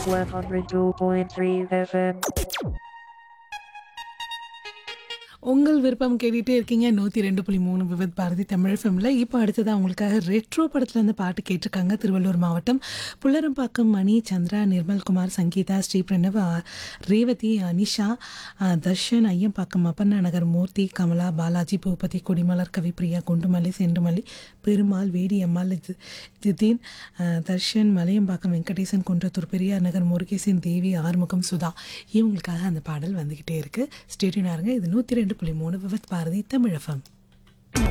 102.3 FM. உங்கள் விருப்பம் கேட்டுகிட்டே இருக்கீங்க நூற்றி ரெண்டு புள்ளி மூணு விவத் பாரதி தமிழ் ஃபிலிமில் இப்போ அடுத்ததாக உங்களுக்காக ரெட்ரோ படத்துலேருந்து பாட்டு கேட்டிருக்காங்க திருவள்ளூர் மாவட்டம் புல்லரம்பாக்கம் மணி சந்திரா நிர்மல்குமார் சங்கீதா ஸ்ரீ பிரணவ் ஆ, ரேவதி அனிஷா ஆ, தர்ஷன் ஐயம்பாக்கம் அப்பண்ணா நகர் மூர்த்தி கமலா பாலாஜி பூபதி கொடிமலர் கவிப்பிரியா குண்டுமல்லி செண்டுமல்லி பெருமாள் வேடி அம்மாள் ஜி- ஜிதின் ஆ, தர்ஷன் மலையம்பாக்கம் வெங்கடேசன் குன்றத்தூர் பெரியார் நகர் முருகேசன் தேவி ஆறுமுகம் சுதா இவங்களுக்காக அந்த பாடல் வந்துக்கிட்டே இருக்குது ஸ்டேடியனாருங்க இது நூற்றி ரெண்டு புள்ளி மூணு விவத் பாரதி தமிழகம்